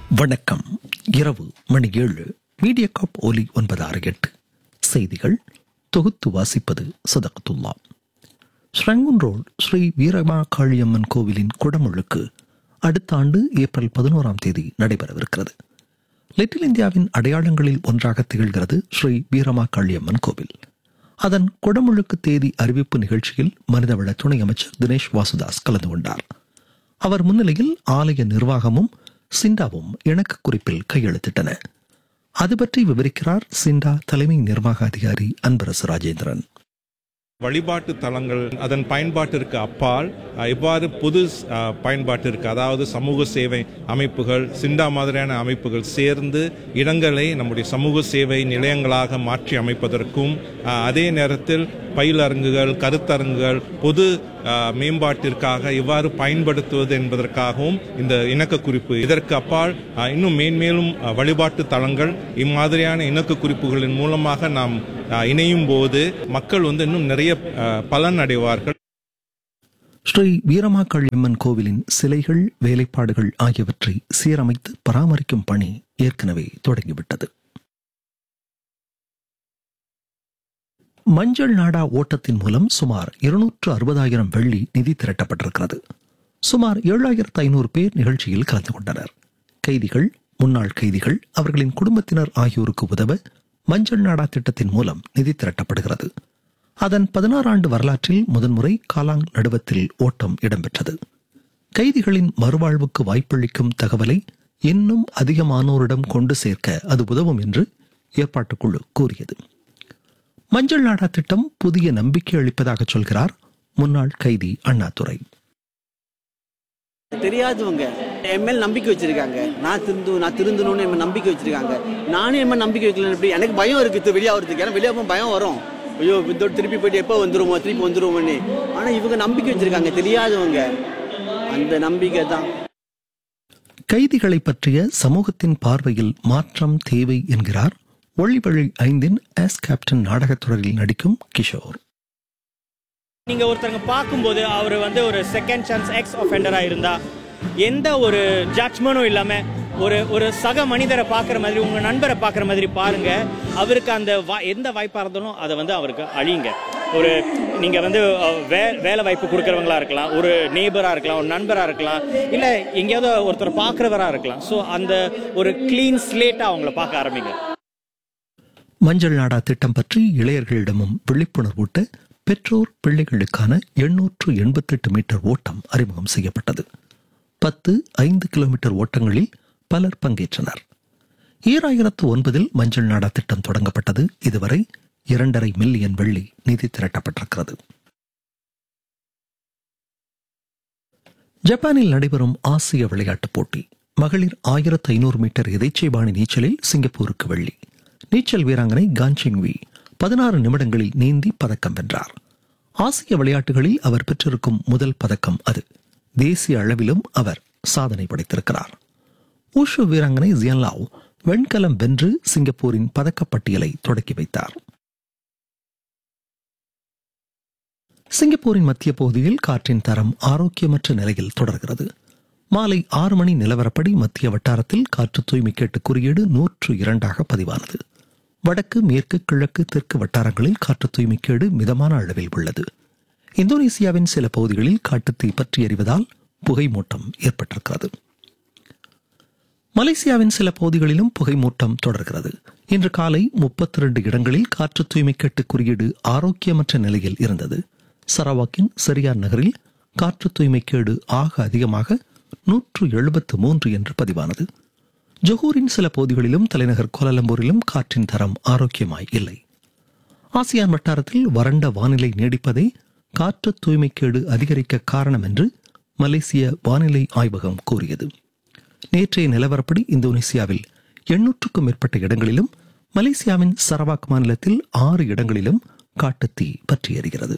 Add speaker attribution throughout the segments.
Speaker 1: வணக்கம் இரவு மணி ஏழு மீடியா காப் ஒலி ஒன்பது ஆறு எட்டு செய்திகள் தொகுத்து வாசிப்பது சதகத்துல்லா ஸ்ரங்குன் ரோட் ஸ்ரீ வீரமா காளியம்மன் கோவிலின் குடமுழுக்கு அடுத்த ஆண்டு ஏப்ரல் பதினோராம் தேதி நடைபெறவிருக்கிறது லிட்டில் இந்தியாவின் அடையாளங்களில் ஒன்றாக திகழ்கிறது ஸ்ரீ வீரமா காளியம்மன் கோவில் அதன் குடமுழுக்கு தேதி அறிவிப்பு நிகழ்ச்சியில் மனிதவள துணை அமைச்சர் தினேஷ் வாசுதாஸ் கலந்து கொண்டார் அவர் முன்னிலையில் ஆலய நிர்வாகமும் சிண்டாவும் இணக்க குறிப்பில் கையெழுத்திட்டன அது பற்றி விவரிக்கிறார் சிண்டா தலைமை நிர்வாக அதிகாரி அன்பரசு ராஜேந்திரன்
Speaker 2: வழிபாட்டு தலங்கள் அதன் பயன்பாட்டிற்கு அப்பால் அஹ், எவ்வாறு பொது அஹ், பயன்பாட்டிற்கு அதாவது சமூக சேவை அமைப்புகள் சிண்டா மாதிரியான அமைப்புகள் சேர்ந்து இடங்களை நம்முடைய சமூக சேவை நிலையங்களாக மாற்றி அமைப்பதற்கும் அஹ், அதே நேரத்தில் பயிலரங்குகள் கருத்தரங்குகள் பொது அஹ், மேம்பாட்டிற்காக எவ்வாறு பயன்படுத்துவது என்பதற்காகவும் இந்த இணக்க குறிப்பு இதற்கு அப்பால் அஹ், இன்னும் மேன்மேலும் அஹ், வழிபாட்டு தலங்கள் இம்மாதிரியான இணக்க குறிப்புகளின் மூலமாக நாம் அஹ், இணையும் போது மக்கள் வந்து இன்னும் நிறைய அஹ், பலன் அடைவார்கள்
Speaker 1: ஸ்ரீ வீரமாக்காளியம்மன் கோவிலின் சிலைகள் வேலைப்பாடுகள் ஆகியவற்றை சீரமைத்து பராமரிக்கும் பணி ஏற்கனவே தொடங்கிவிட்டது மஞ்சள் நாடா ஓட்டத்தின் மூலம் சுமார் இருநூற்று அறுபதாயிரம் வெள்ளி நிதி திரட்டப்பட்டிருக்கிறது சுமார் ஏழாயிரத்து ஐநூறு பேர் நிகழ்ச்சியில் கலந்து கொண்டனர் கைதிகள் முன்னாள் கைதிகள் அவர்களின் குடும்பத்தினர் ஆகியோருக்கு உதவ மஞ்சள் நாடா திட்டத்தின் மூலம் நிதி திரட்டப்படுகிறது அதன் பதினாறு ஆண்டு வரலாற்றில் முதன்முறை காலாங் நடுவத்தில் ஓட்டம் இடம்பெற்றது கைதிகளின் மறுவாழ்வுக்கு வாய்ப்பளிக்கும் தகவலை இன்னும் அதிகமானோரிடம் கொண்டு சேர்க்க அது உதவும் என்று ஏற்பாட்டுக்குழு கூறியது மஞ்சள் நாடா திட்டம் புதிய நம்பிக்கை அளிப்பதாக சொல்கிறார் முன்னாள் கைதி அண்ணாதுரை
Speaker 3: தெரியாதவங்க என் மேல் நம்பிக்கை வச்சிருக்காங்க நான் திருந்து நான் திருந்தணும்னு என் மேல் நம்பிக்கை வச்சிருக்காங்க நானே என் மேல் நம்பிக்கை வைக்கல எப்படி எனக்கு பயம் இருக்குது வெளியாகிறதுக்கு ஏன்னா வெளியே போக பயம் வரும் ஐயோ இதோட திருப்பி போயிட்டு எப்போ வந்துருமோ திருப்பி வந்துருவோம்னு ஆனால் இவங்க நம்பிக்கை வச்சிருக்காங்க தெரியாதவங்க அந்த நம்பிக்கை தான்
Speaker 1: கைதிகளை பற்றிய சமூகத்தின் பார்வையில் மாற்றம் தேவை என்கிறார் ஒளிவழி ஐந்தின் ஆஸ் கேப்டன் நாடகத் தொடரில் நடிக்கும் கிஷோர்
Speaker 4: நீங்க ஒருத்தங்க பார்க்கும்போது அவர் வந்து ஒரு செகண்ட் சான்ஸ் எக்ஸ் ஒஃபெண்டரா இருந்தா எந்த ஒரு ஜட்ஜ்மெண்ட்டும் இல்லாம ஒரு ஒரு சக மனிதரை பார்க்குற மாதிரி உங்க நண்பரை பார்க்குற மாதிரி பாருங்க அவருக்கு அந்த வா- எந்த வாய்ப்பா இருந்தாலும் அதை வந்து அவருக்கு அழியுங்க ஒரு நீங்க வந்து அஹ், வே வேலை வாய்ப்பு கொடுக்குறவங்களா இருக்கலாம் ஒரு நேபரா இருக்கலாம் ஒரு நண்பரா இருக்கலாம் இல்ல எங்கேயாவது ஒருத்தர் பார்க்குறவரா இருக்கலாம் ஸோ அந்த ஒரு க்ளீன் ஸ்லேட்டா அவங்கள பார்க்க ஆரம்பிங்க
Speaker 1: மஞ்சள் நாடா திட்டம் பற்றி இளையர்களிடமும் விழிப்புணர்வூட்ட பெற்றோர் பிள்ளைகளுக்கான எண்ணூற்று எண்பத்தெட்டு மீட்டர் ஓட்டம் அறிமுகம் செய்யப்பட்டது பத்து ஐந்து கிலோமீட்டர் ஓட்டங்களில் பலர் பங்கேற்றனர் ஈராயிரத்து ஒன்பதில் மஞ்சள் நாடா திட்டம் தொடங்கப்பட்டது இதுவரை இரண்டரை மில்லியன் வெள்ளி நிதி திரட்டப்பட்டிருக்கிறது ஜப்பானில் நடைபெறும் ஆசிய விளையாட்டுப் போட்டி மகளிர் ஆயிரத்து ஐநூறு மீட்டர் எதைச்சைபாணி நீச்சலில் சிங்கப்பூருக்கு வெள்ளி நீச்சல் வீராங்கனை கான்சிங்வி பதினாறு நிமிடங்களில் நீந்தி பதக்கம் வென்றார் ஆசிய விளையாட்டுகளில் அவர் பெற்றிருக்கும் முதல் பதக்கம் அது தேசிய அளவிலும் அவர் சாதனை படைத்திருக்கிறார் ஊஷு வீராங்கனை ஜியன்லாவ் வெண்கலம் வென்று சிங்கப்பூரின் பதக்கப்பட்டியலை தொடக்கி வைத்தார் சிங்கப்பூரின் மத்திய பகுதியில் காற்றின் தரம் ஆரோக்கியமற்ற நிலையில் தொடர்கிறது மாலை ஆறு மணி நிலவரப்படி மத்திய வட்டாரத்தில் காற்று தூய்மை கேட்டு குறியீடு நூற்று இரண்டாக பதிவானது வடக்கு மேற்கு கிழக்கு தெற்கு வட்டாரங்களில் காற்று தூய்மைக்கேடு மிதமான அளவில் உள்ளது இந்தோனேசியாவின் சில பகுதிகளில் காட்டுத்தீ பற்றி எறிவதால் புகை மூட்டம் ஏற்பட்டிருக்கிறது மலேசியாவின் சில பகுதிகளிலும் புகை மூட்டம் தொடர்கிறது இன்று காலை முப்பத்தி ரெண்டு இடங்களில் காற்று தூய்மை கேட்டு குறியீடு ஆரோக்கியமற்ற நிலையில் இருந்தது சரவாக்கின் சரியார் நகரில் காற்று தூய்மை கேடு ஆக அதிகமாக நூற்று எழுபத்து மூன்று என்று பதிவானது ஜொஹூரின் சில பகுதிகளிலும் தலைநகர் கோலாலம்பூரிலும் காற்றின் தரம் ஆரோக்கியமாய் இல்லை ஆசியான் வட்டாரத்தில் வறண்ட வானிலை நீடிப்பதே காற்று தூய்மைக்கேடு அதிகரிக்க காரணம் என்று மலேசிய வானிலை ஆய்வகம் கூறியது நேற்றைய நிலவரப்படி இந்தோனேசியாவில் எண்ணூற்றுக்கும் மேற்பட்ட இடங்களிலும் மலேசியாவின் சரவாக் மாநிலத்தில் ஆறு இடங்களிலும் காட்டுத்தீ பற்றி எறிகிறது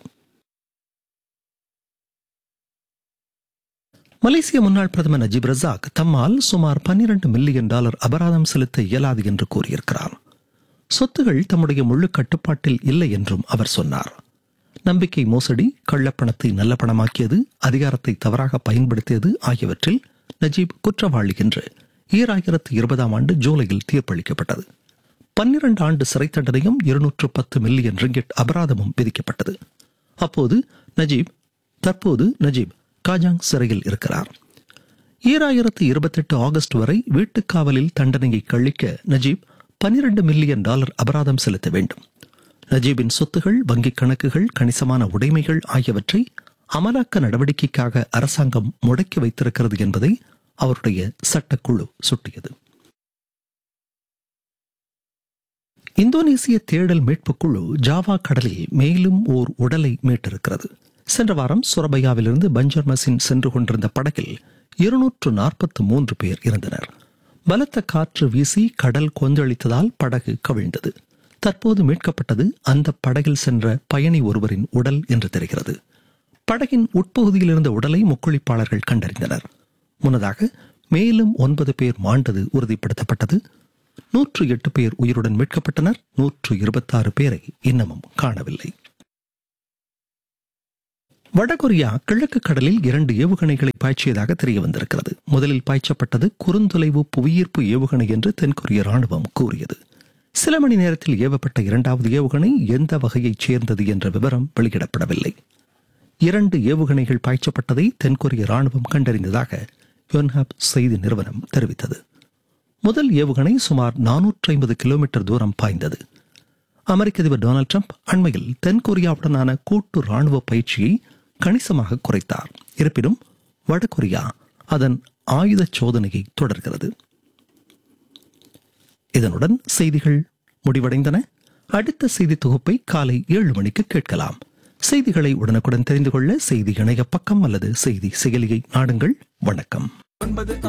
Speaker 1: மலேசிய முன்னாள் பிரதமர் நஜீப் ரசாக் தம்மால் சுமார் 12 மில்லியன் டாலர் அபராதம் செலுத்த இயலாது என்று கூறியிருக்கிறார் சொத்துகள் தம்முடைய முழு கட்டுப்பாட்டில் இல்லை என்றும் அவர் சொன்னார் நம்பிக்கை மோசடி கள்ளப்பணத்தை நல்ல பணமாக்கியது அதிகாரத்தை தவறாக பயன்படுத்தியது ஆகியவற்றில் நஜீப் குற்றவாளி என்று ஈராயிரத்து இருபதாம் ஆண்டு ஜூலையில் தீர்ப்பளிக்கப்பட்டது பன்னிரண்டு ஆண்டு சிறை தண்டனையும் இருநூற்று பத்து மில்லியன் ரிங்கெட் அபராதமும் விதிக்கப்பட்டது அப்போது நஜீப் தற்போது நஜீப் காஜாங் சிறையில் இருக்கிறார் ஈராயிரத்து இருபத்தெட்டு ஆகஸ்ட் வரை வீட்டுக் காவலில் தண்டனையை கழிக்க நஜீப் பன்னிரண்டு மில்லியன் டாலர் அபராதம் செலுத்த வேண்டும் நஜீபின் சொத்துகள் வங்கிக் கணக்குகள் கணிசமான உடைமைகள் ஆகியவற்றை அமலாக்க நடவடிக்கைக்காக அரசாங்கம் முடக்கி வைத்திருக்கிறது என்பதை அவருடைய சட்டக்குழு சுட்டியது இந்தோனேசிய தேடல் மீட்புக் குழு ஜாவா கடலில் மேலும் ஓர் உடலை மீட்டிருக்கிறது சென்ற வாரம் சுரபையாவிலிருந்து பஞ்சர்மசின் சென்று கொண்டிருந்த படகில் இருநூற்று நாற்பத்து மூன்று பேர் இருந்தனர் பலத்த காற்று வீசி கடல் கொந்தளித்ததால் படகு கவிழ்ந்தது தற்போது மீட்கப்பட்டது அந்த படகில் சென்ற பயணி ஒருவரின் உடல் என்று தெரிகிறது படகின் உட்பகுதியில் இருந்த உடலை முக்குளிப்பாளர்கள் கண்டறிந்தனர் முன்னதாக மேலும் ஒன்பது பேர் மாண்டது உறுதிப்படுத்தப்பட்டது நூற்று எட்டு பேர் உயிருடன் மீட்கப்பட்டனர் நூற்று இருபத்தாறு பேரை இன்னமும் காணவில்லை வடகொரியா கிழக்கு கடலில் இரண்டு ஏவுகணைகளை பாய்ச்சியதாக தெரிய வந்திருக்கிறது முதலில் பாய்ச்சப்பட்டது குறுந்தொலைவு புவியீர்ப்பு ஏவுகணை என்று தென்கொரிய ராணுவம் கூறியது சில மணி நேரத்தில் ஏவப்பட்ட இரண்டாவது ஏவுகணை எந்த வகையைச் சேர்ந்தது என்ற விவரம் வெளியிடப்படவில்லை இரண்டு ஏவுகணைகள் பாய்ச்சப்பட்டதை தென்கொரிய ராணுவம் கண்டறிந்ததாக யோன்ஹாப் செய்தி நிறுவனம் தெரிவித்தது முதல் ஏவுகணை சுமார் நானூற்றி ஐம்பது கிலோமீட்டர் தூரம் பாய்ந்தது அமெரிக்க அதிபர் டொனால்ட் ட்ரம்ப் அண்மையில் தென்கொரியாவுடனான கூட்டு ராணுவ பயிற்சியை கணிசமாக குறைத்தார் இருப்பினும் வடகொரியா அதன் ஆயுத சோதனையை தொடர்கிறது இதனுடன் செய்திகள் முடிவடைந்தன அடுத்த செய்தி தொகுப்பை காலை ஏழு மணிக்கு கேட்கலாம் செய்திகளை உடனுக்குடன் தெரிந்து கொள்ள செய்தி இணைய பக்கம் அல்லது செய்தி செயலியை நாடுங்கள் வணக்கம்
Speaker 5: ஒன்பது